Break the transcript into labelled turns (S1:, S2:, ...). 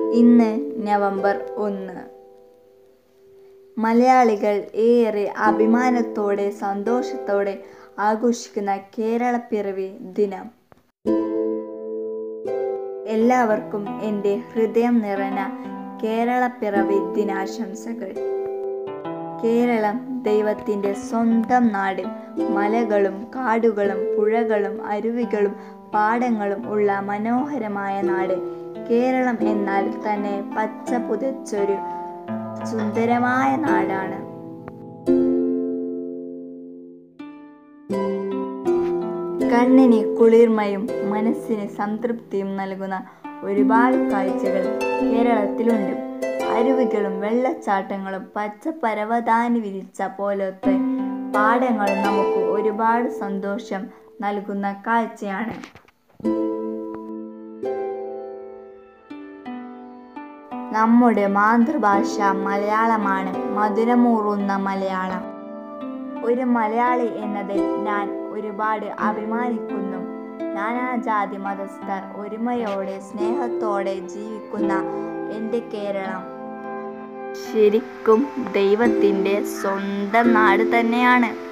S1: ഇന്ന് നവംബർ ഒന്ന് മലയാളികൾ ഏറെ അഭിമാനത്തോടെ സന്തോഷത്തോടെ ആഘോഷിക്കുന്ന കേരളപ്പിറവി ദിനം എല്ലാവർക്കും എൻ്റെ ഹൃദയം നിറഞ്ഞ കേരളപ്പിറവി ദിനാശംസകൾ കേരളം ദൈവത്തിൻ്റെ സ്വന്തം നാട് മലകളും കാടുകളും പുഴകളും അരുവികളും പാടങ്ങളും ഉള്ള മനോഹരമായ നാട് കേരളം എന്നാൽ തന്നെ പച്ച പുതച്ചൊരു സുന്ദരമായ നാടാണ് കണ്ണിന് കുളിർമയും മനസ്സിന് സംതൃപ്തിയും നൽകുന്ന ഒരുപാട് കാഴ്ചകൾ കേരളത്തിലുണ്ട് അരുവികളും വെള്ളച്ചാട്ടങ്ങളും പച്ച പരവതാനി വിരിച്ച പോലത്തെ പാടങ്ങളും നമുക്ക് ഒരുപാട് സന്തോഷം നൽകുന്ന കാഴ്ചയാണ് നമ്മുടെ മാതൃഭാഷ മലയാളമാണ് മധുരമൂറുന്ന മലയാളം ഒരു മലയാളി എന്നതിൽ ഞാൻ ഒരുപാട് അഭിമാനിക്കുന്നു നാനാജാതി മതസ്ഥർ ഒരുമയോടെ സ്നേഹത്തോടെ ജീവിക്കുന്ന എൻ്റെ കേരളം ശരിക്കും ദൈവത്തിൻ്റെ സ്വന്തം നാട് തന്നെയാണ്